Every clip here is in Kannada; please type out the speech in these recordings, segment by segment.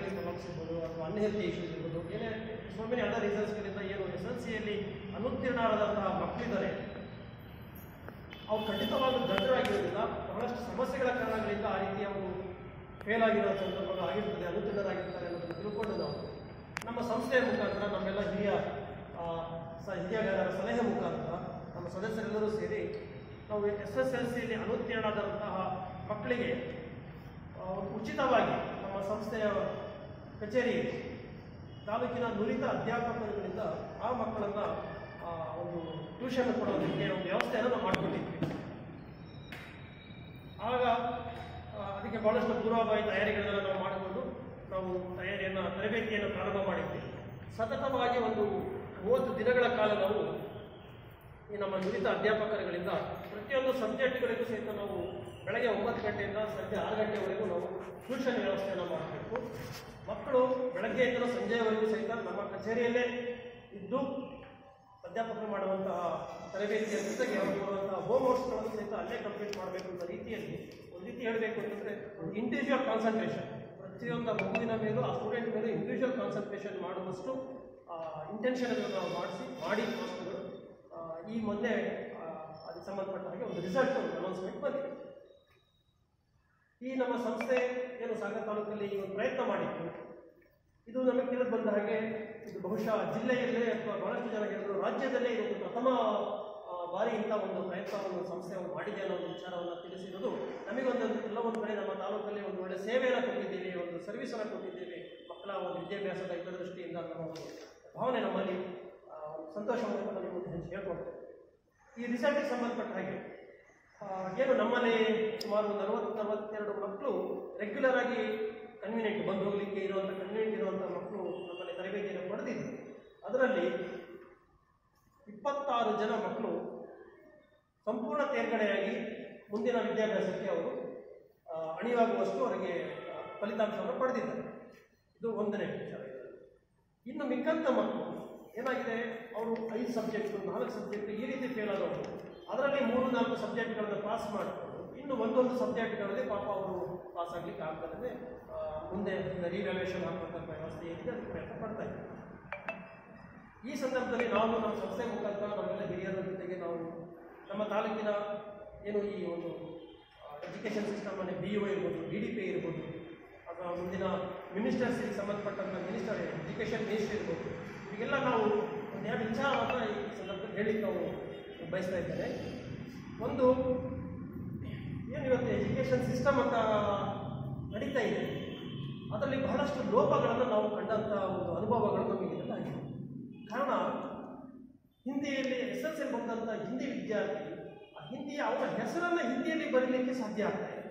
ಫ್ಯಾಮಿಲಿ ಪ್ರಾಬ್ಲಮ್ಸ್ ಇರ್ಬೋದು ಅಥವಾ ಅನ್ಹೆಲ್ತಿ ಇಶ್ಯೂಸ್ ಇರ್ಬೋದು ಏನೇ ಸೊ ಮೆನಿ ಅದರ್ ರೀಸನ್ಸ್ಗಳಿಂದ ಏನು ಎಸ್ ಎಲ್ ಸಿಯಲ್ಲಿ ಅನುತ್ತೀರ್ಣರಾದಂತಹ ಮಕ್ಕಳಿದ್ದಾರೆ ಅವ್ರು ಖಂಡಿತವಾಗ್ಲೂ ದಡ್ಡರಾಗಿರೋದಿಲ್ಲ ಬಹಳಷ್ಟು ಸಮಸ್ಯೆಗಳ ಕಾರಣಗಳಿಂದ ಆ ರೀತಿಯ ಒಂದು ಫೇಲ್ ಆಗಿರೋ ಸಂದರ್ಭಗಳು ಆಗಿರ್ತದೆ ಅನುತ್ತೀರ್ಣರಾಗಿರ್ತಾರೆ ಅನ್ನೋದನ್ನು ತಿಳ್ಕೊಂಡು ನಾವು ನಮ್ಮ ಸಂಸ್ಥೆಯ ಮುಖಾಂತರ ನಮ್ಮೆಲ್ಲ ಹಿರಿಯ ಆ, ಸ- ಹಿರಿಯರ ಸಲಹೆ ಮುಖಾಂತರ ನಮ್ಮ ಸದಸ್ಯರೆಲ್ಲರೂ ಸೇರಿ ನಾವು ಎಸ್ ಎಸ್ ಎಲ್ ಸಿಯಲ್ಲಿ ಅನುತ್ತೀರ್ಣರಾದಂತಹ ಮಕ್ಕಳಿಗೆ ಆ, ಒಂದು ಉಚಿತವಾಗಿ ನಮ್ಮ ಸಂಸ್ಥೆಯ ಕಚೇರಿ ತಾಲೂಕಿನ ನುರಿತ ಅಧ್ಯಾಪಕರುಗಳಿಂದ ಆ ಮಕ್ಕಳನ್ನು ಒಂದು ಟ್ಯೂಷನ್ ಕೊಡೋದಕ್ಕೆ ಒಂದು ವ್ಯವಸ್ಥೆಯನ್ನು ನಾವು ಮಾಡಿಕೊಂಡಿದ್ವಿ ಆಗ ಆ, ಅದಕ್ಕೆ ಬಹಳಷ್ಟು ಪೂರ್ವಭಾವಿ ತಯಾರಿಗಳನ್ನೆಲ್ಲ ನಾವು ಮಾಡಿಕೊಂಡು ನಾವು ತಯಾರಿಯನ್ನು ತರಬೇತಿಯನ್ನು ಪ್ರಾರಂಭ ಮಾಡಿದ್ವಿ ಸತತವಾಗಿ ಒಂದು ಮೂವತ್ತು ದಿನಗಳ ಕಾಲ ನಾವು ಈ ನಮ್ಮ ನುರಿತ ಅಧ್ಯಾಪಕರುಗಳಿಂದ ಪ್ರತಿಯೊಂದು ಸಬ್ಜೆಕ್ಟ್ಗಳಿಗೂ ಸಹಿತ ನಾವು ಬೆಳಗ್ಗೆ ಒಂಬತ್ತು ಗಂಟೆಯಿಂದ ಸಂಜೆ ಆರು ಗಂಟೆವರೆಗೂ ನಾವು ಟ್ಯೂಷನ್ ವ್ಯವಸ್ಥೆಯನ್ನು ಮಾಡಬೇಕು ಮಕ್ಕಳು ಬೆಳಗ್ಗೆಯಿಂದ ಸಂಜೆಯವರೆಗೂ ಸಹಿತ ನಮ್ಮ ಕಚೇರಿಯಲ್ಲೇ ಇದ್ದು ಅಧ್ಯಾಪಕರು ಮಾಡುವಂತಹ ತರಬೇತಿಯ ಜೊತೆಗೆ ಅವರು ಕೊಡುವಂತಹ ಹೋಮ್ ವರ್ಕ್ಸ್ಗಳನ್ನು ಸಹಿತ ಅಲ್ಲೇ ಕಂಪ್ಲೀಟ್ ಮಾಡಬೇಕು ಅಂತ ರೀತಿಯಲ್ಲಿ ಒಂದು ರೀತಿ ಹೇಳಬೇಕು ಅಂತಂದರೆ ಒಂದು ಇಂಡಿವಿಜುವಲ್ ಕಾನ್ಸಂಟ್ರೇಷನ್ ಪ್ರತಿಯೊಂದು ಮಗುವಿನ ಮೇಲೂ ಆ ಸ್ಟೂಡೆಂಟ್ ಮೇಲೂ ಇಂಡಿವಿಜುವಲ್ ಕಾನ್ಸಂಟ್ರೇಷನ್ ಮಾಡುವಷ್ಟು ಇಂಟೆನ್ಷನ್ ನಾವು ಮಾಡಿಸಿ ಮಾಡಿ ಮಾಸ್ಟರ್ಗಳು ಆ, ಈ ಮೊನ್ನೆ ಆ, ಅದಕ್ಕೆ ಸಂಬಂಧಪಟ್ಟ ಹಾಗೆ ಒಂದು ರಿಸಲ್ಟ್ ಅನೌನ್ಸ್ಮೆಂಟ್ ಬಂದಿದೆ ಈ ನಮ್ಮ ಸಂಸ್ಥೆ ಏನು ಸಾಗರ ತಾಲೂಕಲ್ಲಿ ಈ ಒಂದು ಪ್ರಯತ್ನ ಮಾಡಿತ್ತು ಇದು ನಮಗೆ ತಿಳಿದು ಬಂದ ಹಾಗೆ ಇದು ಬಹುಶಃ ಜಿಲ್ಲೆಯಲ್ಲೇ ಅಥವಾ ಬಹಳಷ್ಟು ಜನ ಹೇಳಿದ್ರು ರಾಜ್ಯದಲ್ಲೇ ಇದೊಂದು ಪ್ರಥಮ ಆ, ಬಾರಿ ಇಂಥ ಒಂದು ಪ್ರಯತ್ನವನ್ನು ಸಂಸ್ಥೆ ಒಂದು ಮಾಡಿದೆ ಅನ್ನೋ ಒಂದು ವಿಚಾರವನ್ನು ತಿಳಿಸಿರೋದು ನಮಗೊಂದು ಎಲ್ಲ ಒಂದು ಕಡೆ ನಮ್ಮ ತಾಲೂಕಲ್ಲಿ ಒಂದು ಒಳ್ಳೆ ಸೇವೆಯನ್ನು ಕೊಟ್ಟಿದ್ದೇವೆ ಒಂದು ಸರ್ವಿಸನ್ನು ಕೊಟ್ಟಿದ್ದೇವೆ ಮಕ್ಕಳ ಒಂದು ವಿದ್ಯಾಭ್ಯಾಸದ ಹಿತದೃಷ್ಟಿಯಿಂದ ನಮ್ಮ ಒಂದು ಭಾವನೆ ನಮ್ಮಲ್ಲಿ ಆ, ಒಂದು ಸಂತೋಷವನ್ನು ನಮ್ಮ ಮುಂದೆ ಹಂಚಿ ಹೇಳ್ಕೊಳ್ತೇವೆ ಈ ರಿಸಲ್ಟ್ಗೆ ಸಂಬಂಧಪಟ್ಟ ಹಾಗೆ ಆ, ಏನು ನಮ್ಮಲ್ಲಿ ಸುಮಾರು ಒಂದು ನಲವತ್ತು ನಲವತ್ತೆರಡು ಮಕ್ಕಳು ರೆಗ್ಯುಲರ್ ಆಗಿ ಕನ್ವೀನಿಯಂಟ್ ಬಂದು ಹೋಗಲಿಕ್ಕೆ ಇರುವಂಥ ಕನ್ವೀನಿಯಂಟ್ ಇರುವಂಥ ಮಕ್ಕಳು ನಮ್ಮಲ್ಲಿ ತರಬೇತಿಯನ್ನು ಪಡೆದಿದ್ದು ಅದರಲ್ಲಿ ಇಪ್ಪತ್ತಾರು ಜನ ಮಕ್ಕಳು ಸಂಪೂರ್ಣ ತೇರ್ಗಡೆಯಾಗಿ ಮುಂದಿನ ವಿದ್ಯಾಭ್ಯಾಸಕ್ಕೆ ಅವರು ಆ, ಅಣಿವಾಗುವಷ್ಟು ಅವರಿಗೆ ಆ, ಫಲಿತಾಂಶವನ್ನು ಪಡೆದಿದ್ದಾರೆ ಇದು ಒಂದನೇ ವಿಚಾರ ಇನ್ನು ಮಿಕ್ಕಂತ ಮಕ್ಕಳು ಏನಾಗಿದೆ ಅವರು ಐದು ಸಬ್ಜೆಕ್ಟು ನಾಲ್ಕು ಸಬ್ಜೆಕ್ಟ್ ಈ ರೀತಿ ಫೇಲ್ ಆದವರು ಅದರಲ್ಲಿ ಮೂರು ನಾಲ್ಕು ಸಬ್ಜೆಕ್ಟ್ಗಳನ್ನು ಪಾಸ್ ಮಾಡಿಕೊಂಡು ಇನ್ನು ಒಂದೊಂದು ಸಬ್ಜೆಕ್ಟ್ಗಳಲ್ಲಿ ಪಾಪ ಅವರು ಪಾಸ್ ಆಗಲಿಕ್ಕೆ ಆಗ್ತದೆ ಮುಂದೆ ರಿವ್ಯಾಲ್ಯೂಯೇಷನ್ ಹಾಕುವಂಥ ವ್ಯವಸ್ಥೆ ಏನಿದೆ ಅದಕ್ಕೆ ಪ್ರಯತ್ನ ಪಡ್ತಾ ಇದ್ದಾರೆ ಈ ಸಂದರ್ಭದಲ್ಲಿ ನಾವು ನಮ್ಮ ಸಂಸ್ಥೆ ಮುಖಾಂತರ ನಮ್ಮೆಲ್ಲ ಹಿರಿಯರ ಜೊತೆಗೆ ನಾವು ನಮ್ಮ ತಾಲೂಕಿನ ಏನು ಈ ಒಂದು ಎಜುಕೇಷನ್ ಸಿಸ್ಟಮ್ ಅಂದರೆ ಬಿ ಒ ಇರ್ಬೋದು ಡಿ ಡಿ ಪಿ ಇರ್ಬೋದು ಅಥವಾ ಮುಂದಿನ ಮಿನಿಸ್ಟರ್ಸ್ಗೆ ಸಂಬಂಧಪಟ್ಟಂಥ ಮಿನಿಸ್ಟರ್ ಎಜುಕೇಷನ್ ಮಿನಿಸ್ಟರ್ ಇರ್ಬೋದು ಇವರಿಗೆಲ್ಲ ನಾವು ಒಂದು ಎರಡು ವಿಚಾರವನ್ನು ಈ ಸಂದರ್ಭದಲ್ಲಿ ಹೇಳಲಿಕ್ಕೆ ನಾವು ಬಯಸ್ತಾ ಇದ್ದೇನೆ ಒಂದು ಏನು ಇವತ್ತು ಎಜುಕೇಷನ್ ಸಿಸ್ಟಮ್ ಅಂತ ನಡೀತಾ ಇದೆ ಅದರಲ್ಲಿ ಬಹಳಷ್ಟು ಲೋಪಗಳನ್ನು ನಾವು ಕಂಡಂಥ ಒಂದು ಅನುಭವಗಳು ನಮಗೆ ಇದೆಲ್ಲ ಆಗಿದೆ ಕಾರಣ ಹಿಂದಿಯಲ್ಲಿ ಎಸ್ ಎಲ್ ಸಿ ಬಂದಂಥ ಹಿಂದಿ ವಿದ್ಯಾರ್ಥಿ ಆ ಹಿಂದಿ ಅವನ ಹೆಸರನ್ನು ಹಿಂದಿಯಲ್ಲಿ ಬರೀಲಿಕ್ಕೆ ಸಾಧ್ಯ ಆಗ್ತಾ ಇದೆ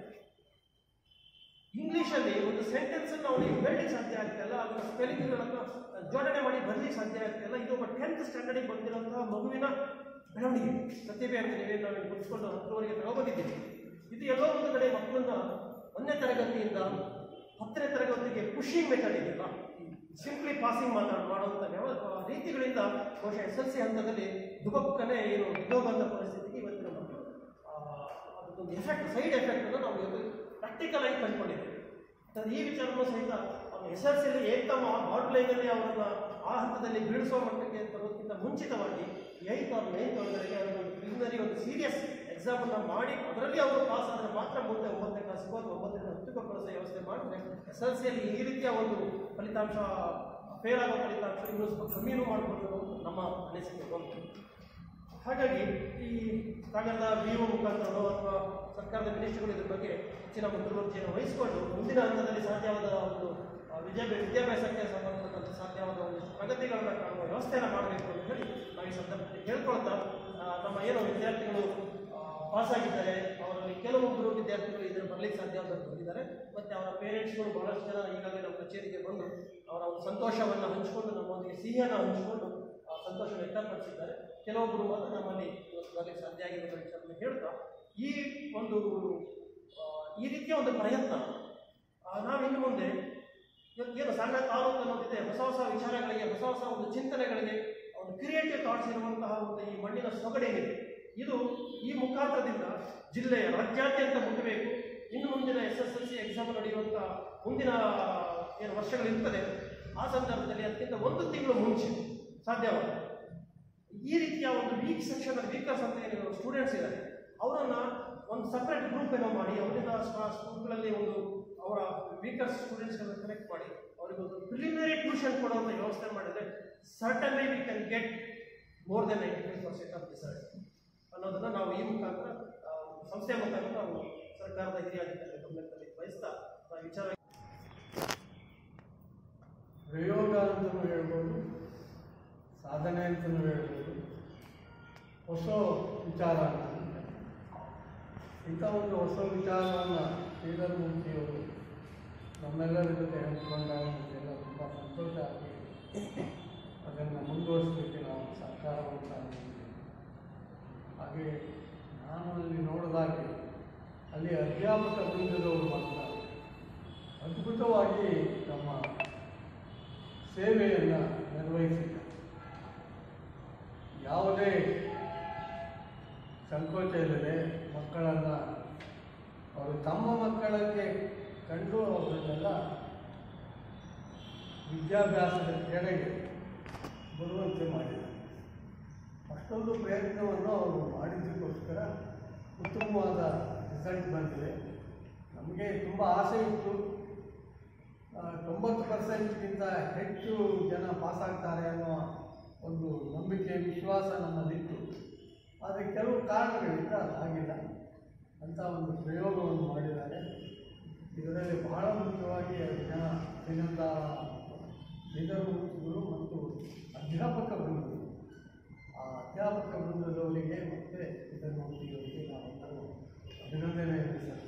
ಇಂಗ್ಲೀಷಲ್ಲಿ ಒಂದು ಸೆಂಟೆನ್ಸನ್ನು ಅವನಿಗೆ ಹೇಳಲಿಕ್ಕೆ ಸಾಧ್ಯ ಆಗ್ತಿಲ್ಲ ಅದರ ಸ್ಪೆಲ್ಲಿಂಗ್ಗಳನ್ನು ಜೋಡಣೆ ಮಾಡಿ ಬರಲಿಕ್ಕೆ ಸಾಧ್ಯ ಆಗ್ತಿಲ್ಲ ಇದು ಒಬ್ಬ ಟೆಂತ್ ಸ್ಟ್ಯಾಂಡರ್ಡಿಗೆ ಬಂದಿರುವಂತಹ ಮಗುವಿನ ಬೆಳವಣಿಗೆ ಪ್ರತಿಭೆ ಅಂತ ನೀವೇ ನಾವು ಗುರುತಿಸ್ಕೊಂಡು ಹತ್ತುವರೆಗೆ ತಗೊಬಂದಿದ್ದೀವಿ ಇದು ಎಲ್ಲೋ ಒಂದು ಕಡೆ ಮಕ್ಕಳನ್ನ ಒಂದನೇ ತರಗತಿಯಿಂದ ಹತ್ತನೇ ತರಗತಿಗೆ ಪುಷಿಂಗ್ ಮೆಥಡ್ ಇದೆಯಲ್ಲ ಸಿಂಪ್ಲಿ ಪಾಸಿಂಗ್ ಮಾತಾಡ್ ಮಾಡುವಂಥ ವ್ಯವ ರೀತಿಗಳಿಂದ ಬಹುಶಃ ಎಸ್ ಎಲ್ ಸಿ ಹಂತದಲ್ಲಿ ದುಬಕ್ಕನೆ ಏನು ಬಿದ್ದೋಗಂಥ ಪರಿಸ್ಥಿತಿಗೆ ಇವತ್ತಿನ ಮಕ್ಕಳು ಆ, ಅದಕ್ಕೊಂದು ಎಫೆಕ್ಟ್ ಸೈಡ್ ಎಫೆಕ್ಟನ್ನು ನಾವು ಇವತ್ತು ಪ್ರಾಕ್ಟಿಕಲ್ ಆಗಿ ಕಂಡುಕೊಂಡಿದ್ದೇವೆ ಅದು ಈ ವಿಚಾರನೂ ಸಹಿತ ಅವನು ಎಸ್ ಎಲ್ ಸಿಯಲ್ಲಿ ಏಕದಮ ಔಟ್ಲೈನಲ್ಲಿ ಅವರನ್ನು ಆ ಹಂತದಲ್ಲಿ ಬೀಳಿಸುವ ಮಟ್ಟಕ್ಕೆ ತರೋದಕ್ಕಿಂತ ಮುಂಚಿತವಾಗಿ ಏಯ್ತ್ ಅವ್ರ ನೈನ್ತ್ ಒಳಗಡೆಗೆ ಅವರಿಗೆ ಒಂದು ಪ್ರಿಲಿಮಿನರಿ ಒಂದು ಸೀರಿಯಸ್ ಎಕ್ಸಾಮನ್ನು ಮಾಡಿ ಅದರಲ್ಲಿ ಅವರು ಪಾಸ್ ಆದರೆ ಮಾತ್ರ ಮುಂದೆ ಒಂಬತ್ತನೇ ಕ್ಲಾಸ್ಗೂ ಅಥವಾ ಒಂಬತ್ತನೇ ಹತ್ತಕ್ಕೂ ಕಳಿಸೋ ವ್ಯವಸ್ಥೆ ಮಾಡಿದ್ರೆ ಎಸ್ ಎಲ್ ಸಿಯಲ್ಲಿ ಈ ರೀತಿಯ ಒಂದು ಫಲಿತಾಂಶ ಫೇಲ್ ಆಗೋ ಫಲಿತಾಂಶ ಇನ್ನೂ ಸ್ವಲ್ಪ ಕಮ್ಮಿನೂ ಮಾಡಿಕೊಂಡು ನಮ್ಮ ಅನಿಸಿಕೆ ಬಂತು ಹಾಗಾಗಿ ಈ ಸಾಗರದ ಬಿ ಒ ಮುಖಾಂತರನೋ ಅಥವಾ ಸರ್ಕಾರದ ಮಿನಿಸ್ಟ್ರಿಗಳು ಇದ್ರ ಬಗ್ಗೆ ಹೆಚ್ಚಿನ ಮುತುವರ್ಜಿಯನ್ನು ವಹಿಸಿಕೊಂಡು ಮುಂದಿನ ಹಂತದಲ್ಲಿ ಸಾಧ್ಯವಾದ ಒಂದು ಆ, ವಿದ್ಯಾಭ್ಯಾಸ ವಿದ್ಯಾಭ್ಯಾಸಕ್ಕೆ ಸಂಬಂಧಪಟ್ಟಂತೆ ಸಾಧ್ಯವಾದ ಒಂದು ಪ್ರಗತಿಗಳನ್ನು ಕಾಣುವ ವ್ಯವಸ್ಥೆಯನ್ನು ಮಾಡಬೇಕು ಅಂತ ಹೇಳಿ ನಾವು ಈ ಸಂದರ್ಭದಲ್ಲಿ ಹೇಳ್ಕೊಳ್ತಾ ಆ, ನಮ್ಮ ಏನು ವಿದ್ಯಾರ್ಥಿಗಳು ಪಾಸಾಗಿದ್ದಾರೆ ಅವರಲ್ಲಿ ಕೆಲವೊಬ್ಬರು ವಿದ್ಯಾರ್ಥಿಗಳು ಇದನ್ನು ಬರಲಿಕ್ಕೆ ಸಾಧ್ಯವಾದವರು ಬಂದಿದ್ದಾರೆ ಮತ್ತು ಅವರ ಪೇರೆಂಟ್ಸ್ಗಳು ಬಹಳಷ್ಟು ಜನ ಈಗಾಗಲೇ ನಮ್ಮ ಕಚೇರಿಗೆ ಬಂದು ಅವರ ಒಂದು ಸಂತೋಷವನ್ನು ಹಂಚಿಕೊಂಡು ನಮ್ಮೊಂದಿಗೆ ಸಿಹಿಯನ್ನು ಹಂಚಿಕೊಂಡು ಆ, ಸಂತೋಷ ವ್ಯಕ್ತಪಡಿಸಿದ್ದಾರೆ ಕೆಲವೊಬ್ಬರು ಮಾತ್ರ ನಮ್ಮಲ್ಲಿ ಇವತ್ತು ಬರಲಿಕ್ಕೆ ಸಾಧ್ಯ ಆಗಿರುವ ವಿಚಾರವನ್ನು ಹೇಳ್ತಾ ಈ ಒಂದು ಆ, ಈ ರೀತಿಯ ಒಂದು ಪ್ರಯತ್ನ ಆ, ನಾವು ಇನ್ನು ಮುಂದೆ ಇವತ್ತು ಏನು ಸಣ್ಣ ತಾಲೂಕು ಅನ್ನೋದಿದೆ ಹೊಸ ಹೊಸ ವಿಚಾರಗಳಿಗೆ ಹೊಸ ಹೊಸ ಒಂದು ಚಿಂತನೆಗಳಿಗೆ ಒಂದು ಕ್ರಿಯೇಟಿವ್ ಥಾಟ್ಸ್ ಇರುವಂತಹ ಒಂದು ಈ ಮಣ್ಣಿನ ಸೊಗಡೇನಿದೆ ಇದು ಈ ಮುಖಾಂತರದಿಂದ ಜಿಲ್ಲೆಯ ರಾಜ್ಯಾದ್ಯಂತ ಮುಟ್ಟಬೇಕು ಇನ್ನು ಮುಂದಿನ S S L C exam ನಡೆಯುವಂಥ ಮುಂದಿನ ಏನು ವರ್ಷಗಳಿರ್ತದೆ ಆ ಸಂದರ್ಭದಲ್ಲಿ ಅದಕ್ಕಿಂತ ಒಂದು ತಿಂಗಳು ಮುಂಚೆ ಸಾಧ್ಯವಾದ ಈ ರೀತಿಯ ಒಂದು ವೀಕ್ ಸೆಕ್ಷನ್ ವೀಕರ್ಸ್ ಅಂತ ಏನು ಸ್ಟೂಡೆಂಟ್ಸ್ ಇದ್ದಾರೆ ಅವರನ್ನ ಒಂದು ಸಪ್ರೇಟ್ ಗ್ರೂಪ್ ಏನೋ ಮಾಡಿ ಅವರಿಂದ ಸ್ಕೂಲ್ಗಳಲ್ಲಿ ಒಂದು ಅವರ ವೀಕರ್ ಸ್ಟೂಡೆಂಟ್ಸ್ಗಳನ್ನ ಕನೆಕ್ಟ್ ಮಾಡಿ ಅವರಿಗೆ ಒಂದು ಪ್ರಿಲಿಮಿನರಿ ಟ್ಯೂಷನ್ ಕೊಡುವಂಥ ವ್ಯವಸ್ಥೆ ಮಾಡಿದ್ರೆ certainly we can get more then ninety five percent of result ಅನ್ನೋದನ್ನ ನಾವು ಈ ಮುಖಾಂತರ ಆ, ಸಂಸ್ಥೆಯ ಮುಖಾಂತರ ನಾವು ಸರ್ಕಾರದ ಹಿರಿಯ ಅಧಿಕಾರಿಗಳ ಗಮನದಲ್ಲಿ ವಹಿಸ್ತಾ ನಾವು ವಿಚಾರ ಪ್ರಯೋಗ ಅಂತಲೂ ಹೇಳ್ಬೋದು ಸಾಧನೆ ಅಂತಲೂ ಹೇಳ್ಬೋದು ಹೊಸ ವಿಚಾರ ಅಂತ ಇಂಥ ಒಂದು ಹೊಸ ವಿಚಾರವನ್ನು ಶ್ರೀಧರ್ ಮೂರ್ತಿಯವರು ನಮ್ಮೆಲ್ಲರ ಜೊತೆ ಹಂಚಿಕೊಂಡಾಗ ನಮಗೆಲ್ಲ ತುಂಬ ಸಂತೋಷ ಆಗಿ ಅದನ್ನು ಮುಂದುವರಿಸಲಿಕ್ಕೆ ನಾವು ಸಹಕಾರವನ್ನು ನೀಡಿದ್ದೇವೆ ಹಾಗೆ ನಾನು ಅಲ್ಲಿ ನೋಡಿದಾಗೆ ಅಲ್ಲಿ ಅಧ್ಯಾಪಕ ವೃಂದದವರು ಮಾತ್ರ ಅದ್ಭುತವಾಗಿ ತಮ್ಮ ಸೇವೆಯನ್ನು ನಿರ್ವಹಿಸಿದ್ದಾರೆ ಯಾವುದೇ ಸಂಕೋಚ ಇಲ್ಲದೆ ಮಕ್ಕಳನ್ನು ಅವರು ತಮ್ಮ ಮಕ್ಕಳಕ್ಕೆ ಕಂಡು ಅವರನ್ನೆಲ್ಲ ವಿದ್ಯಾಭ್ಯಾಸದ ಕೆಳಗೆ ಬರುವಂತೆ ಮಾಡಿದ್ದಾರೆ ಅಷ್ಟೊಂದು ಪ್ರಯತ್ನವನ್ನು ಅವರು ಮಾಡಿದ್ದಕ್ಕೋಸ್ಕರ ಉತ್ತಮವಾದ ರಿಸಲ್ಟ್ ಬಂದಿದೆ ನಮಗೆ ತುಂಬ ಆಸೆ ಇತ್ತು ಆ, ತೊಂಬತ್ತು ಪರ್ಸೆಂಟ್ಗಿಂತ ಹೆಚ್ಚು ಜನ ಪಾಸ್ ಆಗ್ತಾರೆ ಅನ್ನೋ ಒಂದು ನಂಬಿಕೆ ವಿಶ್ವಾಸ ನಮ್ಮಲ್ಲಿತ್ತು ಆದರೆ ಕೆಲವು ಕಾರಣಗಳಿಂದ ಅದಾಗಿಲ್ಲ ಅಂತ ಒಂದು ಪ್ರಯೋಗವನ್ನು ಮಾಡಿದ್ದಾರೆ ಇದರಲ್ಲಿ ಬಹಳ ಮುಖ್ಯವಾಗಿ ಎರಡು ಜನ ಶ್ರೀಗಂಧ ನಿಧರ್ಮೂರ್ತಿಗಳು ಮತ್ತು ಅಧ್ಯಾಪಕ ವೃಂದಗಳು ಆ ಅಧ್ಯಾಪಕ ವೃಂದದವರಿಗೆ ಮತ್ತು ನಿಧರ್ಮೂರ್ತಿಯವರಿಗೆ ನಾವೆಲ್ಲರೂ ಅಭಿನಂದನೆಯನ್ನು ಸಲ್ಲಿಸ್ತೇವೆ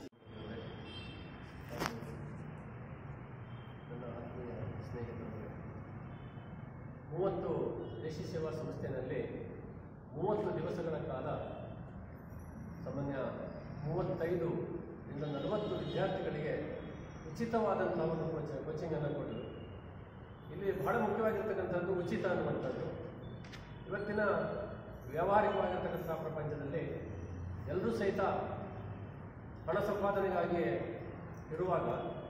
ನನ್ನ ಆತ್ಮೀಯ ಸ್ನೇಹಿತರು ಮೂವತ್ತು ದೇಶಿ ಸೇವಾ ಸಂಸ್ಥೆಯಲ್ಲಿ ಮೂವತ್ತು ದಿವಸಗಳ ಕಾಲ ಸಾಮಾನ್ಯ ಮೂವತ್ತೈದು ಇಂದ ನಲವತ್ತು ವಿದ್ಯಾರ್ಥಿಗಳಿಗೆ ಉಚಿತವಾದಂಥ ಒಂದು ಕೋಚ ಕೋಚಿಂಗನ್ನು ಕೊಟ್ಟರು ಇಲ್ಲಿ ಬಹಳ ಮುಖ್ಯವಾಗಿರ್ತಕ್ಕಂಥದ್ದು ಉಚಿತ ಅನ್ನುವಂಥದ್ದು ಇವತ್ತಿನ ವ್ಯಾವಹಾರಿಕವಾಗಿರ್ತಕ್ಕಂಥ ಪ್ರಪಂಚದಲ್ಲಿ ಎಲ್ಲರೂ ಸಹಿತ ಹಣ ಸಂಪಾದನೆಗಾಗಿ ಇರುವಾಗ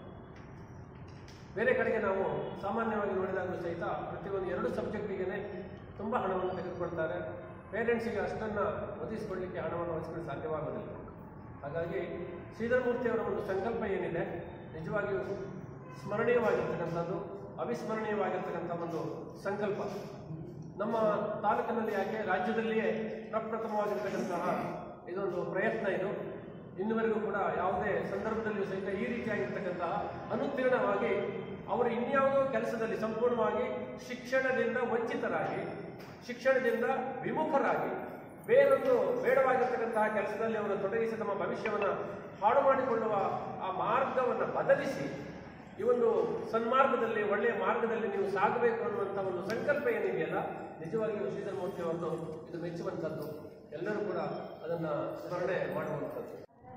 ಬೇರೆ ಕಡೆಗೆ ನಾವು ಸಾಮಾನ್ಯವಾಗಿ ನೋಡಿದಾಗಲೂ ಸಹಿತ ಪ್ರತಿಯೊಂದು ಎರಡು ಸಬ್ಜೆಕ್ಟಿಗೆ ತುಂಬ ಹಣವನ್ನು ತೆಗೆದುಕೊಳ್ತಾರೆ ಪೇರೆಂಟ್ಸಿಗೆ ಅಷ್ಟನ್ನು ಒದಗಿಸಿಕೊಳ್ಳಿಕ್ಕೆ ಹಣವನ್ನು ಒದಗಿಸಲು ಸಾಧ್ಯವಾಗೋದಿಲ್ಲ ಹಾಗಾಗಿ ಶ್ರೀಧರಮೂರ್ತಿ ಅವರ ಒಂದು ಸಂಕಲ್ಪ ಏನಿದೆ ನಿಜವಾಗಿಯೂ ಸ್ಮರಣೀಯವಾಗಿರ್ತಕ್ಕಂಥದ್ದು ಅವಿಸ್ಮರಣೀಯವಾಗಿರ್ತಕ್ಕಂಥ ಒಂದು ಸಂಕಲ್ಪ ನಮ್ಮ ತಾಲೂಕಿನಲ್ಲಿ ಯಾಕೆ ರಾಜ್ಯದಲ್ಲಿಯೇ ಪ್ರಪ್ರಥಮವಾಗಿರ್ತಕ್ಕಂತಹ ಇದೊಂದು ಪ್ರಯತ್ನ ಇದು ಇನ್ನುವರೆಗೂ ಕೂಡ ಯಾವುದೇ ಸಂದರ್ಭದಲ್ಲಿಯೂ ಸಹಿತ ಈ ರೀತಿಯಾಗಿರ್ತಕ್ಕಂತಹ ಅನುತ್ತೀರ್ಣವಾಗಿ ಅವರು ಇನ್ಯಾವುದೋ ಕೆಲಸದಲ್ಲಿ ಸಂಪೂರ್ಣವಾಗಿ ಶಿಕ್ಷಣದಿಂದ ವಂಚಿತರಾಗಿ ಶಿಕ್ಷಣದಿಂದ ವಿಮುಖರಾಗಿ ಬೇರೊಂದು ಬೇಡವಾಗಿರ್ತಕ್ಕಂತಹ ಕೆಲಸದಲ್ಲಿ ಅವರು ತೊಡಗಿಸಿ ತಮ್ಮ ಭವಿಷ್ಯವನ್ನು ಹಾಳು ಮಾಡಿಕೊಳ್ಳುವ ಆ ಮಾರ್ಗವನ್ನು ಬದಲಿಸಿ ಈ ಒಂದು ಸನ್ಮಾರ್ಗದಲ್ಲಿ ಒಳ್ಳೆಯ ಮಾರ್ಗದಲ್ಲಿ ನೀವು ಸಾಗಬೇಕು ಅನ್ನುವಂಥ ಒಂದು ಸಂಕಲ್ಪ ಏನಿದೆಯಲ್ಲ ನಿಜವಾಗಿಯೂ ಶ್ರೀಧರ್ ಮೂರ್ತಿ ಅವರದ್ದು ಇದು ಮೆಚ್ಚುವಂಥದ್ದು ಎಲ್ಲರೂ ಕೂಡ ಅದನ್ನು ಸ್ಮರಣೆ ಮಾಡುವಂಥದ್ದು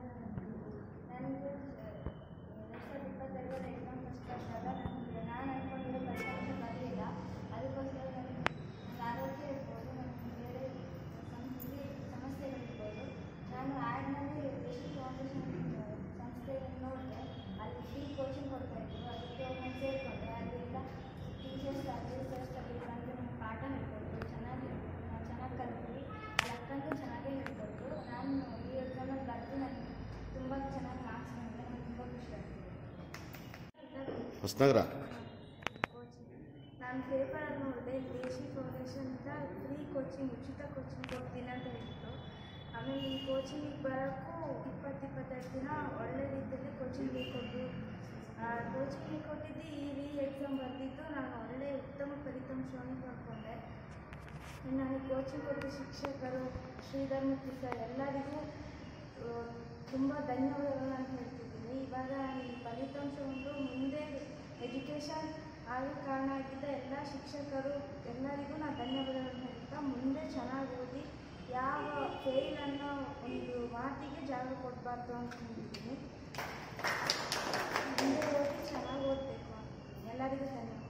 ನನಗೆ ಎರಡು ಸಾವಿರದ ಇಪ್ಪತ್ತೆರಡರ ಎಕ್ಸಾಮ್ ಫಸ್ಟ್ ಆದಾಗ ನನಗೆ ನಾನು ಅಂದ್ಕೊಂಡಿರೋ ಫಲಿತಾಂಶ ಬರಲಿಲ್ಲ ಅದಕ್ಕೋಸ್ಕರ ನನಗೆ ಆರೋಗ್ಯ ಇರ್ಬೋದು ನನಗೆ ಬೇರೆ ಸಂಸ್ಥೆ ಸಮಸ್ಯೆಗಳಿರ್ಬೋದು ನಾನು ಆ್ಯಡ್ನಲ್ಲಿ ದೇಶಿ ಫೌಂಡೇಶನ್ ಸಂಸ್ಥೆಯನ್ನು ನೋಡಿದೆ ಅಲ್ಲಿ ಫ್ರೀ ಕೋಚಿಂಗ್ ಕೊಡ್ತಾ ಇದ್ರು ಅದಕ್ಕೆ ನಾನು ಸೇರಿಕೊಂಡೆ ಅದರಿಂದ ಟೀಚರ್ಸ್ ಆಗಲಿ ಸರ್ಸ್ ಆಗಲಿ ಬಂದು ನಮ್ಗೆ ಪಾಠ ಹೇಳ್ಕೊಟ್ರು ಚೆನ್ನಾಗಿ ಹೇಳ್ಕೊಟ್ರು ನಾವು ಚೆನ್ನಾಗಿ ಕಲ್ತ್ವಿ ಅಲ್ಲಿ ಅಕ್ಕಂತೂ ಚೆನ್ನಾಗೇ ಹೇಳ್ಕೊಟ್ರು ನಾನು ಈ ಎಕ್ಸಾಮಲ್ಲಿ ಬರೆದು ನನಗೆ ತುಂಬ ಚೆನ್ನಾಗಿ ಮಾರ್ಕ್ಸ್ ಬಂದಿದೆ ನನಗೆ ತುಂಬ ಖುಷಿ ಆಗ್ತಿದೆ ಹೊಸನಗರ ಕೋಚಿಂಗ್ ನಾನು ಪೇಪರಲ್ಲಿ ನೋಡಿದೆ ದೇಶಿ ಫೌಂಡೇಶನ್ನಿಂದ ಫ್ರೀ ಕೋಚಿಂಗ್ ಉಚಿತ ಕೋಚಿಂಗ್ ಕೊಡ್ತೀನಿ ಅಂತ ಹೇಳಿದ್ರು ಆಮೇಲೆ ಈ ಕೋಚಿಂಗಿಗೆ ಬರೋಕ್ಕೂ ಇಪ್ಪತ್ತು ಇಪ್ಪತ್ತೆರಡು ದಿನ ಒಳ್ಳೆ ರೀತಿಯಲ್ಲಿ ಕೋಚಿಂಗ್ ಕೊಟ್ಟರು ಕೋಚಿಂಗ್ ಕೊಟ್ಟಿದ್ದು ಈ ರೀ ಎಕ್ಸಾಮ್ ಬರೆದಿದ್ದು ನಾನು ಒಳ್ಳೆಯ ಉತ್ತಮ ಫಲಿತಾಂಶವನ್ನು ಪಡ್ಕೊಂಡೆ ಇನ್ನು ನನಗೆ ಕೋಚಿಂಗ್ ಕೊಟ್ಟ ಶಿಕ್ಷಕರು ಶ್ರೀಧರ್ ಮೂರ್ತಿ ಸರ್ ಎಲ್ಲರಿಗೂ ತುಂಬ ಧನ್ಯವಾದಗಳು ಅಂತ ಹೇಳ್ತಿದ್ದೀನಿ ಇವಾಗ ಈ ಫಲಿತಾಂಶ ಒಂದು ಮುಂದೆ ಎಜುಕೇಷನ್ ಆಗೋ ಕಾರಣ ಆಗಿದ್ದ ಎಲ್ಲ ಶಿಕ್ಷಕರು ಎಲ್ಲರಿಗೂ ನಾನು ಧನ್ಯವಾದಗಳನ್ನು ಹೇಳ್ತಾ ಮುಂದೆ ಚೆನ್ನಾಗಿ ಓದಿ ಯಾವ ಫೇಲ್ ಅನ್ನೋ ಒಂದು ಮಾತಿಗೆ ಜಾಗ ಕೊಡಬಾರ್ದು ಅಂದ್ಕೊಂಡಿದ್ದೀನಿ ಮುಂದೆ ಓದಿ ಚೆನ್ನಾಗಿ ಓದಬೇಕು ಎಲ್ಲರಿಗೂ ಧನ್ಯವಾದ